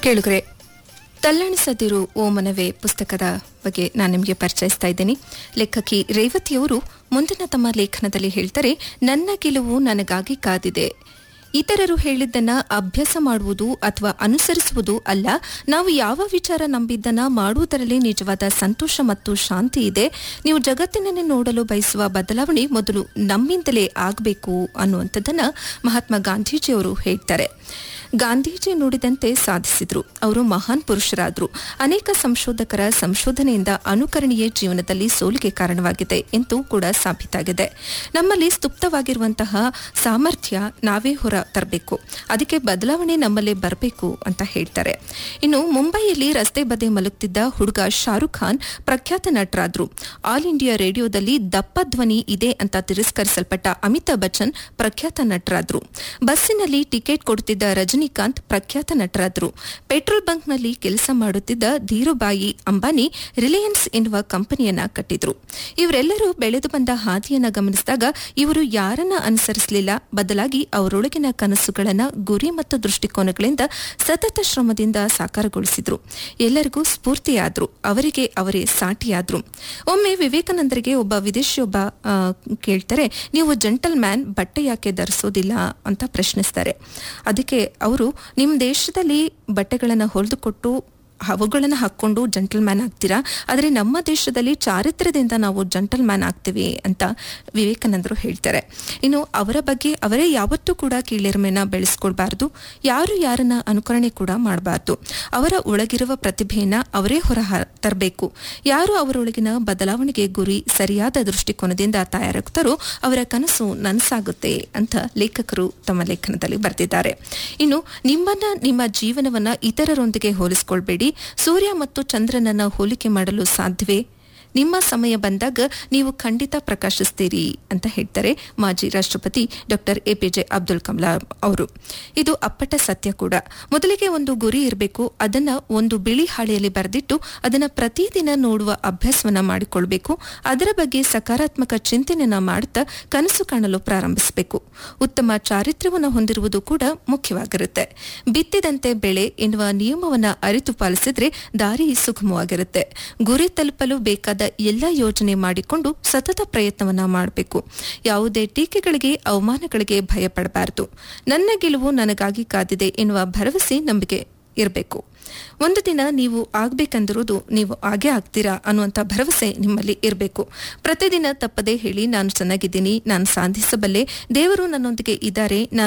ಕೇಳುಗರೆ ತಲ್ಲಣಿಸದಿರು ಓ ಮನವೇ ಪುಸ್ತಕದ ಬಗ್ಗೆ ನಾನು ನಿಮಗೆ ಪರಿಚಯಿಸ್ತಾ ಇದ್ದೀನಿ ಲೇಖಕಿ ರೇವತಿಯವರು ಮುಂದಿನ ತಮ್ಮ ಲೇಖನದಲ್ಲಿ ಹೇಳ್ತಾರೆ ನನ್ನ ಗೆಲುವು ನನಗಾಗಿ ಕಾದಿದೆ ಇತರರು ಹೇಳಿದ್ದನ್ನ ಅಭ್ಯಾಸ ಮಾಡುವುದು ಅಥವಾ ಅನುಸರಿಸುವುದು ಅಲ್ಲ ನಾವು ಯಾವ ವಿಚಾರ ನಂಬಿದ್ದನ್ನ ಮಾಡುವುದರಲ್ಲಿ ನಿಜವಾದ ಸಂತೋಷ ಮತ್ತು ಶಾಂತಿ ಇದೆ ನೀವು ಜಗತ್ತಿನನ್ನೇ ನೋಡಲು ಬಯಸುವ ಬದಲಾವಣೆ ಮೊದಲು ನಮ್ಮಿಂದಲೇ ಆಗಬೇಕು ಅನ್ನುವಂಥದ್ದನ್ನ ಮಹಾತ್ಮ ಗಾಂಧೀಜಿಯವರು ಹೇಳ್ತಾರೆ ಗಾಂಧೀಜಿ ನುಡಿದಂತೆ ಸಾಧಿಸಿದ್ರು ಅವರು ಮಹಾನ್ ಪುರುಷರಾದ್ರು ಅನೇಕ ಸಂಶೋಧಕರ ಸಂಶೋಧನೆಯಿಂದ ಅನುಕರಣೀಯ ಜೀವನದಲ್ಲಿ ಸೋಲಿಗೆ ಕಾರಣವಾಗಿದೆ ಎಂದು ಕೂಡ ಸಾಬೀತಾಗಿದೆ ನಮ್ಮಲ್ಲಿ ಸ್ತುಪ್ತವಾಗಿರುವಂತಹ ಸಾಮರ್ಥ್ಯ ನಾವೇ ಹೊರ ತರಬೇಕು ಅದಕ್ಕೆ ಬದಲಾವಣೆ ನಮ್ಮಲ್ಲೇ ಬರಬೇಕು ಅಂತ ಹೇಳ್ತಾರೆ ಇನ್ನು ಮುಂಬೈಯಲ್ಲಿ ರಸ್ತೆ ಬದಿ ಮಲಗುತ್ತಿದ್ದ ಹುಡುಗ ಶಾರುಖ್ ಖಾನ್ ಪ್ರಖ್ಯಾತ ನಟರಾದ್ರು ಆಲ್ ಇಂಡಿಯಾ ರೇಡಿಯೋದಲ್ಲಿ ದಪ್ಪ ಧ್ವನಿ ಇದೆ ಅಂತ ತಿರಸ್ಕರಿಸಲ್ಪಟ್ಟ ಅಮಿತಾಬ್ ಬಚ್ಚನ್ ಪ್ರಖ್ಯಾತ ನಟರಾದ್ರು ಬಸ್ಸಿನಲ್ಲಿ ಟಿಕೆಟ್ ಕೊಡುತ್ತಿದ್ದ ರಜನಿಕಾಂತ್ ಪ್ರಖ್ಯಾತ ನಟರಾದ್ರು ಪೆಟ್ರೋಲ್ ಬಂಕ್ನಲ್ಲಿ ಕೆಲಸ ಮಾಡುತ್ತಿದ್ದ ಧೀರುಬಾಯಿ ಅಂಬಾನಿ ರಿಲಯನ್ಸ್ ಎನ್ನುವ ಕಂಪನಿಯನ್ನ ಕಟ್ಟಿದ್ರು ಇವರೆಲ್ಲರೂ ಬೆಳೆದು ಬಂದ ಹಾದಿಯನ್ನ ಗಮನಿಸಿದಾಗ ಇವರು ಯಾರನ್ನ ಅನುಸರಿಸಲಿಲ್ಲ ಬದಲಾಗಿ ಅವರೊಳಗಿನ ಕನಸುಗಳನ್ನ ಗುರಿ ಮತ್ತು ದೃಷ್ಟಿಕೋನಗಳಿಂದ ಸತತ ಶ್ರಮದಿಂದ ಸಾಕಾರಗೊಳಿಸಿದ್ರು ಎಲ್ಲರಿಗೂ ಸ್ಫೂರ್ತಿಯಾದ್ರು ಅವರಿಗೆ ಅವರೇ ಸಾಟಿಯಾದ್ರು ಒಮ್ಮೆ ವಿವೇಕಾನಂದರಿಗೆ ಒಬ್ಬ ವಿದೇಶಿಯೊಬ್ಬ ಆ, ಕೇಳ್ತಾರೆ ನೀವು ಜೆಂಟಲ್ ಮ್ಯಾನ್ ಬಟ್ಟೆ ಯಾಕೆ ಧರಿಸೋದಿಲ್ಲ ಅಂತ ಪ್ರಶ್ನಿಸ್ತಾರೆ ಅದಕ್ಕೆ ಅವರು ನಿಮ್ಮ ದೇಶದಲ್ಲಿ ಬಟ್ಟೆಗಳನ್ನು ಹೊಲಿದುಕೊಟ್ಟು ಅವುಗಳನ್ನು ಹಾಕ್ಕೊಂಡು ಜಂಟಲ್ ಮ್ಯಾನ್ ಆಗ್ತೀರಾ ಆದರೆ ನಮ್ಮ ದೇಶದಲ್ಲಿ ಚಾರಿತ್ರ್ಯದಿಂದ ನಾವು ಜಂಟಲ್ ಮ್ಯಾನ್ ಆಗ್ತೀವಿ ಅಂತ ವಿವೇಕಾನಂದರು ಹೇಳ್ತಾರೆ ಇನ್ನು ಅವರ ಬಗ್ಗೆ ಅವರೇ ಯಾವತ್ತೂ ಕೂಡ ಕೀಳಿರಿಮೆನ ಬೆಳೆಸ್ಕೊಳ್ಬಾರ್ದು ಯಾರು ಯಾರನ್ನ ಅನುಕರಣೆ ಕೂಡ ಮಾಡಬಾರ್ದು ಅವರ ಒಳಗಿರುವ ಪ್ರತಿಭೆಯನ್ನ ಅವರೇ ಹೊರ ತರಬೇಕು ಯಾರು ಅವರೊಳಗಿನ ಬದಲಾವಣೆಗೆ ಗುರಿ ಸರಿಯಾದ ದೃಷ್ಟಿಕೋನದಿಂದ ತಯಾರಾಗ್ತಾರೋ ಅವರ ಕನಸು ನನಸಾಗುತ್ತೆ ಅಂತ ಲೇಖಕರು ತಮ್ಮ ಲೇಖನದಲ್ಲಿ ಬರೆದಿದ್ದಾರೆ ಇನ್ನು ನಿಮ್ಮನ್ನ ನಿಮ್ಮ ಜೀವನವನ್ನ ಇತರರೊಂದಿಗೆ ಹೋಲಿಸಿಕೊಳ್ಬೇಡಿ ಸೂರ್ಯ ಮತ್ತು ಚಂದ್ರನನ್ನ ಹೋಲಿಕೆ ಮಾಡಲು ಸಾಧ್ಯವೇ ನಿಮ್ಮ ಸಮಯ ಬಂದಾಗ ನೀವು ಖಂಡಿತ ಪ್ರಕಾಶಿಸ್ತೀರಿ ಅಂತ ಹೇಳ್ತಾರೆ ಮಾಜಿ ರಾಷ್ಟ್ರಪತಿ ಡಾಕ್ಟರ್ ಎಪಿಜೆ ಅಬ್ದುಲ್ ಕಲಾಂ ಅವರು ಇದು ಅಪ್ಪಟ ಸತ್ಯ ಕೂಡ ಮೊದಲಿಗೆ ಒಂದು ಗುರಿ ಇರಬೇಕು ಅದನ್ನ ಒಂದು ಬಿಳಿ ಹಾಳೆಯಲ್ಲಿ ಬರೆದಿಟ್ಟು ಅದನ್ನ ಪ್ರತಿದಿನ ನೋಡುವ ಅಭ್ಯಾಸವನ್ನ ಮಾಡಿಕೊಳ್ಬೇಕು ಅದರ ಬಗ್ಗೆ ಸಕಾರಾತ್ಮಕ ಚಿಂತನೆಯನ್ನ ಮಾಡುತ್ತಾ ಕನಸು ಕಾಣಲು ಪ್ರಾರಂಭಿಸಬೇಕು ಉತ್ತಮ ಚಾರಿತ್ರ್ಯವನ್ನು ಹೊಂದಿರುವುದು ಕೂಡ ಮುಖ್ಯವಾಗಿರುತ್ತೆ ಬಿತ್ತಿದಂತೆ ಬೆಳೆ ಎನ್ನುವ ನಿಯಮವನ್ನ ಅರಿತು ಪಾಲಿಸಿದ್ರೆ ದಾರಿ ಸುಗಮವಾಗಿರುತ್ತೆ ಗುರಿ ತಲುಪಲು ಬೇಕಾದ ಎಲ್ಲ ಯೋಜನೆ ಮಾಡಿಕೊಂಡು ಸತತ ಪ್ರಯತ್ನವನ್ನ ಮಾಡಬೇಕು ಯಾವುದೇ ಟೀಕೆಗಳಿಗೆ ಅವಮಾನಗಳಿಗೆ ಭಯಪಡಬಾರದು ನನ್ನ ಗೆಲುವು ನನಗಾಗಿ ಕಾದಿದೆ ಎನ್ನುವ ಭರವಸೆ ನಂಬಿಕೆ ಇರಬೇಕು ಒಂದು ದಿನ ನೀವು ಆಗ್ಬೇಕಂದಿರೋದು ನೀವು ಆಗೇ ಆಗ್ತೀರಾ ಅನ್ನುವಂಥ ಭರವಸೆ ನಿಮ್ಮಲ್ಲಿ ಇರಬೇಕು ಪ್ರತಿದಿನ ತಪ್ಪದೇ ಹೇಳಿ ನಾನು ಚೆನ್ನಾಗಿದ್ದೀನಿ ನಾನು ಸಾಧಿಸಬಲ್ಲೆ ದೇವರು ನನ್ನೊಂದಿಗೆ ಇದ್ದಾರೆ ನಾನು